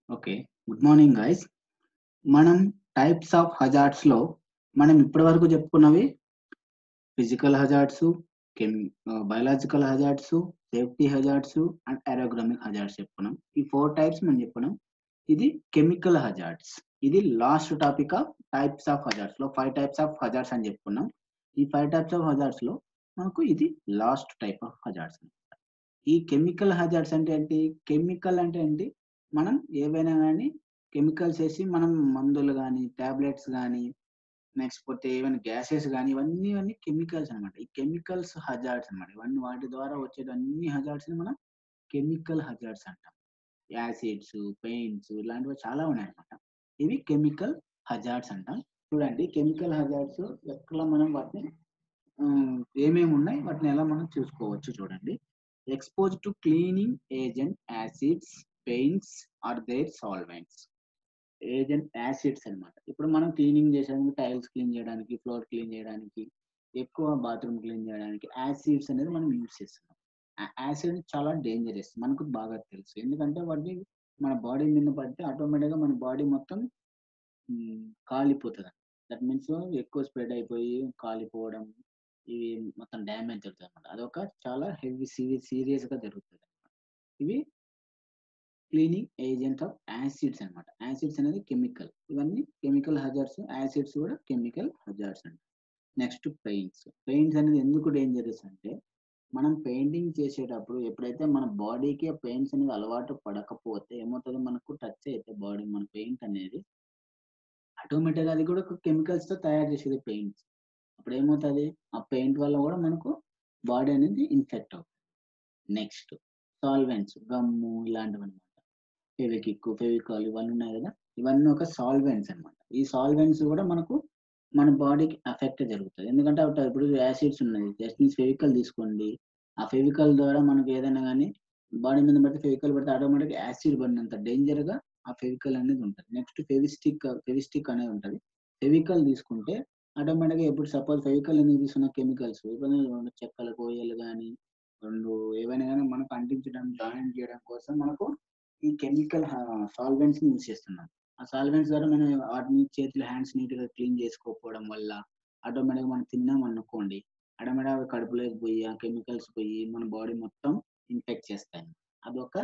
Okay. Good morning guys. మనం types of హజార్డ్స్‌లో మనం ఇప్పటివరకు చెప్పుకున్నవి physical hazards, chem ah, biological hazards, safety hazards and ergonomic hazards చెప్పుకున్నాం. ఈ 4 టైప్స్ మనం చెప్పుకున్నాం. ఇది కెమికల్ హజార్డ్స్. ఇది last topic of types of హజార్డ్స్‌లో 5 టైప్స్ ఆఫ్ హజార్డ్స్ అని చెప్పుకున్నాం. ఈ 5 టైప్స్ ఆఫ్ హజార్డ్స్‌లో మనకు ఇది లాస్ట్ టైప్ ఆఫ్ హజార్డ్స్ అన్నమాట. ఈ కెమికల్ హజార్డ్స్ అంటే ఏంటి? కెమికల్ అంటే ఏంటి? మనం ఏవైనా గాని కెమికల్స్ ఏసి మనం మందులు గాని, టాబ్లెట్స్ గాని, నెక్స్ట్ పోతే ఏవైనా గ్యాసెస్ గాని ఇవన్నీ ఇవన్నీ కెమికల్స్ అన్నమాట. ఈ కెమికల్స్ హజార్డ్స్ అన్నమాట. ఇవన్నీ వాటి ద్వారా వచ్చేటి అన్ని హజార్డ్స్‌ని మనం కెమికల్ హజార్డ్స్ అంటాం. యాసిడ్స్, పెయింట్స్ ఇలాంటివి చాలా ఉన్నాయన్నమాట. ఇవి కెమికల్ హజార్డ్స్ అంటాం. చూడండి కెమికల్ హజార్డ్స్ ఎట్లా మనం వాటిని ఆహ్, ఏమేమి ఉన్నాయి వాటిని ఎలా మనం చూసుకోవచ్చు చూడండి. Exposed to cleaning agent, acids, paints or their solvents. Agent acids అన్నమాట. ఇప్పుడు మనం క్లీనింగ్ చేసేందుకు టైల్స్ క్లీన్ చేయడానికి, ఫ్లోర్ క్లీన్ చేయడానికి, ఎక్కువ బాత్రూమ్ క్లీన్ చేయడానికి యాసిడ్స్ అనేది మనం యూజ్ చేస్తున్నాం. ఆ యాసిడ్ చాలా డేంజరస్. మనకు బాగా తెలుసు. ఎందుకంటే వాటిని మన బాడీ మీద పడితే ఆటోమేటిక్‌గా మన బాడీ మొత్తం హ్మ్, కాలిపోతది. దట్ మీన్స్ ఎక్కువ స్ప్రెడ్ అయిపోయి కాలిపోవడం, ఇవి మొత్తం డ్యామేజ్ జరుగుతదన్నమాట. అదొక చాలా హెవీ సీరి సీరియస్‌గా జరుగుతదన్నమాట. ఇవి క్లీనింగ్ ఏజెంట్ ఆఫ్ యాసిడ్స్ అన్నమాట. యాసిడ్స్ అనేది కెమికల్. ఇవన్నీ కెమికల్ హజార్డ్స్. యాసిడ్స్ కూడా కెమికల్ హజార్డ్స్ అండి. Next paints. పెయింట్స్ అనేది ఎందుకు డేంజరస్ అంటే మనం పెయింటింగ్ చేసేటప్పుడు ఎప్పుడైతే మన బాడీకి ఆ పెయింట్స్ అనేది అలవాటు పడకపోతే ఏమవుతది మనకు టచ్ అయితే బాడీ మన పెయింట్ అనేది ఆటోమేటిక్‌గా అది కూడా ఒక కెమికల్స్‌తో తయారు చేసేది పెయింట్స్. అప్పుడు ఏమవుతది? ఆ పెయింట్ వల్ల కూడా మనకు బాడీ అనేది ఇన్ఫెక్ట్ అవుతది. నెక్స్ట్ సాల్వెంట్స్ గమ్ము ఇలాంటివన్నమాట. ఫెవికిక్, ఫెవికాల్ ఇవన్నీ ఉన్నాయి కదా! ఇవన్నీ ఒక సాల్వెంట్స్ అన్నమాట. ఈ సాల్వెంట్స్ కూడా మనకు మన బాడీకి ఎఫెక్ట్ జరుగుతది. ఎందుకంటే అవి ఇప్పుడు యాసిడ్స్ ఉన్నాయి. జస్ట్ మీన్స్ ఫెవికాల్ తీసుకోండి. ఆ ఫెవికాల్ ద్వారా మనకు ఏదైనా గాని బాడీ మీద పడితే ఫెవికాల్ పడితే ఆటోమేటిక్‌గా యాసిడ్ పడినంత డేంజర్‌గా ఆ ఫెవికాల్ అనేది ఉంటది. నెక్స్ట్ ఫెవిస్టిక్ ఫెవిస్టిక్ అనేది ఉంటది. ఫెవికాల్ తీసుకుంటే ఆటోమేటిక్‌గా ఇప్పుడు సపోజ్ ఫెవికాల్ ఎందుకు తీసుకున్న కెమికల్స్ ఇప్పుడు 2 చెక్కలు, కొయ్యలు గాని, 2 ఏవైనా గాని మనకు అంటించడం, జాయింట్ చేయడం కోసం మనకు ఈ కెమికల్ హ సాల్వెంట్స్‌ని యూజ్ చేస్తున్నాం. ఆ సాల్వెంట్స్ ద్వారా మనం వాటిని చేతులు హ్యాండ్స్ నీట్‌గా క్లీన్ చేసుకోకపోవడం వల్ల ఆటోమేటిక్‌గా మనం తిన్నామనుకోండి ఆటోమేటిక్‌గా అవి కడుపులోకి పోయి ఆ కెమికల్స్ పోయి మన బాడీ మొత్తం ఇన్ఫెక్ట్ చేస్తాయి. అదొక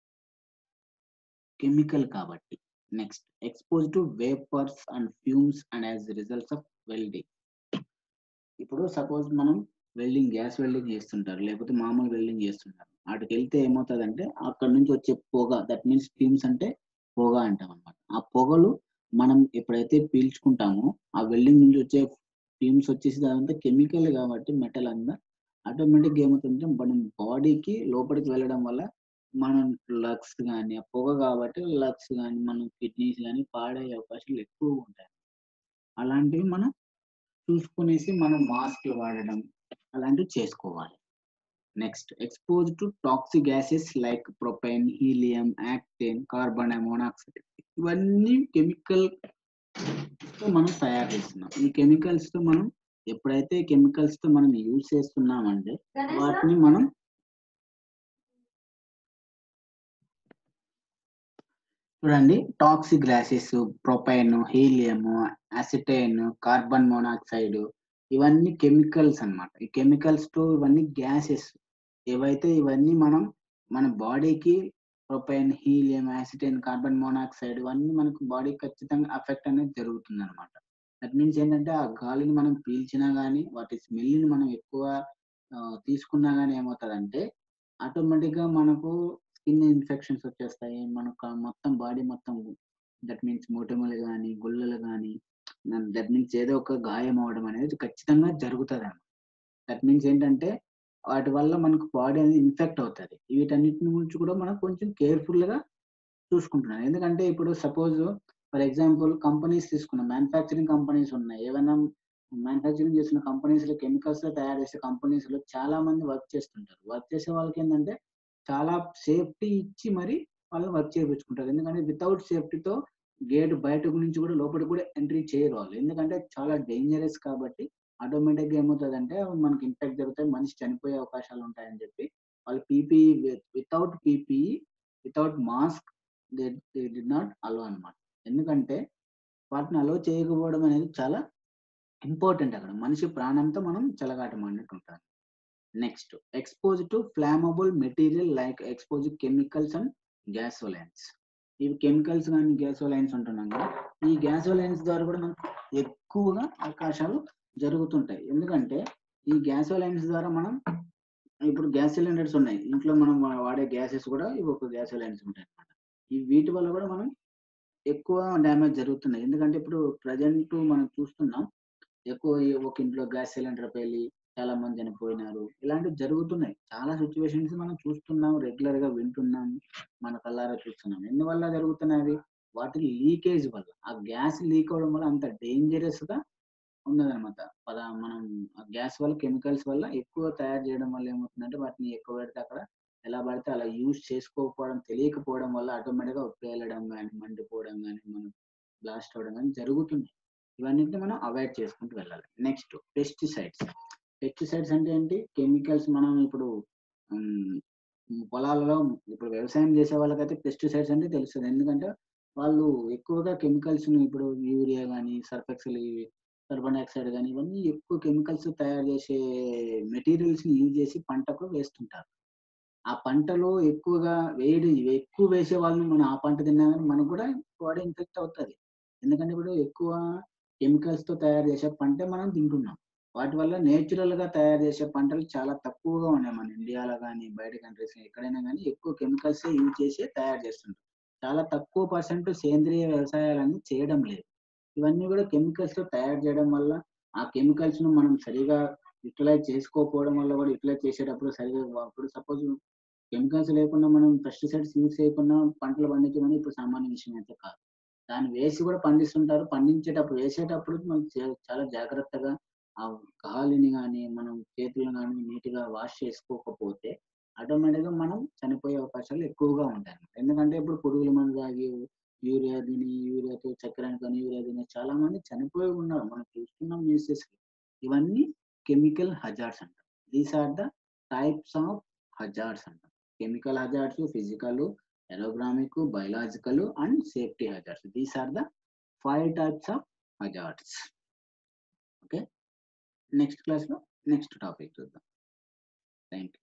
కెమికల్ కాబట్టి. Next exposed to vapours and fumes and as results of welding. ఇప్పుడు సపోజ్ మనం వెల్డింగ్ గ్యాస్ వెల్డింగ్ చేస్తుంటారు. లేకపోతే మామూలు వెల్డింగ్ చేస్తుంటారు. ఆటికెళ్తే ఏమవుతదంటే అక్కడి నుంచి వచ్చే పొగ దట్ మీన్స్ ఫ్యూమ్స్ అంటే పొగ అంటామన్నమాట. ఆ పొగలు మనం ఎప్పుడైతే పీల్చుకుంటామో ఆ వెల్డింగ్ నుంచి వచ్చే ఫ్యూమ్స్ వచ్చేసి అదంతా కెమికల్ కాబట్టి మెటల్ అంతా ఆటోమేటిక్‌గా ఏమవుతుందంటే మన బాడీకి లోపలికి వెళ్ళడం వల్ల మన లగ్స్ గాని, ఆ పొగ కాబట్టి లగ్స్ గాని, మన కిడ్నీస్ గాని పాడయ్యే అవకాశాలు ఎక్కువగా ఉంటాయి. అలాంటివి మనం చూసుకునేసి మనం మాస్క్‌లు వాడడం అలాంటివి చేసుకోవాలి. Next exposed to toxic gases like propane, helium, octane, carbon monoxide ఇవన్నీ కెమికల్‌తో మనం తయారు చేస్తున్నాం. ఈ కెమికల్స్‌తో మనం ఎప్పుడైతే కెమికల్స్‌తో మనం యూజ్ చేస్తున్నామంటే వాటిని మనం చూడండి toxic gases propane, helium, acetone, carbon monoxide ఇవన్నీ కెమికల్స్ అన్నమాట. ఈ కెమికల్స్‌తో ఇవన్నీ గ్యాసెస్. ఏవైతే ఇవన్నీ మనం మన బాడీకి propane, helium, acetone, carbon monoxide ఇవన్నీ మనకు బాడీకి ఖచ్చితంగా ఎఫెక్ట్ అనేది జరుగుతుందన్నమాట. దట్ మీన్స్ ఏంటంటే ఆ గాలిని మనం పీల్చినా గాని వాటి స్మెల్‌ని మనం ఎక్కువ ఆహ్, తీసుకున్నా గాని ఏమవుతదంటే ఆటోమేటిక్‌గా మనకు స్కిన్ ఇన్ఫెక్షన్స్ వచ్చేస్తాయి. మనకు మొత్తం బాడీ మొత్తం దట్ మీన్స్ మొటిమలు గాని, గుల్లలు గాని దట్ మీన్స్ ఏదో ఒక గాయం అవ్వడం అనేది ఖచ్చితంగా జరుగుతదన్నమాట. దట్ మీన్స్ ఏంటంటే వాటి వల్ల మనకు బాడీ అనేది ఇన్ఫెక్ట్ అవుతది. వీటన్నిటిని గురించి కూడా మనం కొంచెం కేర్‌ఫుల్‌గా చూసుకుంటున్నాం. ఎందుకంటే ఇప్పుడు సపోజ్ ఫర్ ఎగ్జాంపుల్ కంపెనీస్ తీసుకున్నాం. మ్యానుఫ్యాక్చరింగ్ కంపెనీస్ ఉన్నాయి. ఏవైనా మ్యానుఫ్యాక్చరింగ్ చేసిన కంపెనీస్‌లో కెమికల్స్‌తో తయారు చేసే కంపెనీస్‌లో చాలా మంది వర్క్ చేస్తుంటారు. వర్క్ చేసే వాళ్ళకేందంటే చాలా సేఫ్టీ ఇచ్చి మరి వాళ్ళు వర్క్ చేపించుకుంటారు. ఎందుకంటే వితౌట్ సేఫ్టీతో గేట్ బయట నుంచి కూడా లోపలికి కూడా ఎంట్రీ చేయరు వాళ్ళు. ఎందుకంటే చాలా డేంజరస్ కాబట్టి ఆటోమేటిక్‌గా ఏమవుతదంటే మనకి ఇన్ఫెక్ట్ జరుగుతాయి. మనిషి చనిపోయే అవకాశాలు ఉంటాయని చెప్పి వాళ్ళు PPE without PPE, without mask they they do not allow అనమాట ఎందుకంటే వాటిని అలో చేయకపోవడం అనేది చాలా ఇంపార్టెంట్ అక్కడ మనిషి ప్రాణంతో మనం చెలగాటమాడినట్టు ఉంటారు next expose to flammable material like expose chemicals and gasolines ఇవి కెమికల్స్ కానీ గ్యాసోలైన్స్ ఉంటున్నాం కదా ఈ గ్యాసోలైన్స్ ద్వారా కూడా మనకు ఎక్కువగా అవకాశాలు జరుగుతుంటాయి ఎందుకంటే ఈ గ్యాసోలైన్స్ ద్వారా మనం ఇప్పుడు గ్యాస్ సిలిండర్స్ ఉన్నాయి ఇంట్లో మనం వా- వాడే గ్యాసెస్ కూడా ఇవి ఒక గ్యాసోలైన్స్ ఉంటాయి అన్నమాట ఈ వీటి వల్ల కూడా మనం ఎక్కువ డ్యామేజ్ జరుగుతున్నాయి ఎందుకంటే ఇప్పుడు ప్రజెంట్ మనం చూస్తున్నాం ఎక్కువ ఈ ఒక ఇంట్లో గ్యాస్ సిలిండర్ పేలి చాలా మంది చనిపోయినారు ఇలాంటివి జరుగుతున్నాయి చాలా సిచ్యువేషన్స్ మనం చూస్తున్నాం రెగ్యులర్ గా వింటున్నాం మన కళ్ళారా చూస్తున్నాం ఎందువల్ల జరుగుతున్నాయి వాటి లీకేజ్ వల్ల ఆ గ్యాస్ లీక్ అవడం వల్ల అంత డేంజరస్ గా ఉన్నదన్నమాట పద మనం ఆ గ్యాస్ వల్ల కెమికల్స్ వల్ల ఎక్కువ తయారు చేయడం వల్ల ఏమవుతుందంటే వాటిని ఎక్కువ పెడితే అక్కడ ఎలా పడితే అలా యూజ్ చేసుకోకపోవడం తెలియకపోవడం వల్ల ఆటోమేటిక్ గా పేలడం కానీ మండిపోవడం కానీ మనం బ్లాస్ట్ అవ్వడం కానీ జరుగుతుంది ఇవన్నిటిని మనం అవాయిడ్ చేసుకుంటూ వెళ్ళాలి నెక్స్ట్ పెస్టిసైడ్స్ పెస్టిసైడ్స్ అంటే ఏంటి కెమికల్స్ మనం ఇప్పుడు ఉమ్, పొలాలలో ఇప్పుడు వ్యవసాయం చేసే వాళ్ళకైతే పెస్టిసైడ్స్ అంటే తెలుస్తుంది ఎందుకంటే వాళ్ళు ఎక్కువగా కెమికల్స్ ఇప్పుడు యూరియా కానీ సర్ఫెక్సల్ కార్బన్ డైఆక్సైడ్ కానీ ఇవన్నీ ఎక్కువ కెమికల్స్ తయారు చేసే మెటీరియల్స్ ని యూజ్ చేసి పంటకు వేస్తుంటారు ఆ పంటలో ఎక్కువగా వేడి ఎక్కువ వేసే వాళ్ళని మనం ఆ పంట తిన్నా కానీ మనకు కూడా బాడీ ఇన్ఫెక్ట్ అవుతుంది ఎందుకంటే ఇప్పుడు ఎక్కువ కెమికల్స్ తో తయారు చేసే పంట మనం తింటున్నాం వాటి వల్ల నేచురల్ గా తయారు చేసే పంటలు చాలా తక్కువగా ఉన్నాయి మన ఇండియాలో కానీ బయట కంట్రీస్ ఎక్కడైనా కానీ ఎక్కువ కెమికల్స్ యూజ్ చేసి తయారు చేస్తుంటారు చాలా తక్కువ పర్సెంట్ సేంద్రియ వ్యవసాయాలన్నీ చేయడం లేదు ఇవన్నీ కూడా కెమికల్స్ తో తయారు చేయడం వల్ల ఆ కెమికల్స్ ను మనం సరిగా యూటిలైజ్ చేసుకోకపోవడం వల్ల కూడా యూటిలైజ్ చేసేటప్పుడు సరిగా ఇప్పుడు సపోజ్ కెమికల్స్ లేకుండా మనం పెస్టిసైడ్స్ యూజ్ చేయకుండా పంటలు పండించడం ఇప్పుడు సామాన్య విషయం అయితే కాదు దాన్ని వేసి కూడా పండిస్తుంటారు పండించేటప్పుడు వేసేటప్పుడు మనం చే- చాలా జాగ్రత్తగా ఆ గాలిని కానీ మనం చేతులను కానీ నీట్గా వాష్ చేసుకోకపోతే ఆటోమేటిక్ గా మనం చనిపోయే అవకాశాలు ఎక్కువగా ఉంటాయి అన్నమాట. ఎందుకంటే ఇప్పుడు పురుగుల మందు తాగి యూరియా తిని యూరియాతో చక్కెర కానీ యూరియా తిని చాలా మంది చనిపోయి ఉన్నారు మనం చూస్తున్నాం న్యూసెస్ ఇవన్నీ కెమికల్ హజార్డ్స్ అంటారు these are the types of hazards అంటారు chemical hazards physical ergonomic biological and safety hazards these are the five types of hazards okay next class లో నెక్స్ట్ టాపిక్ చూద్దాం థ్యాంక్ యూ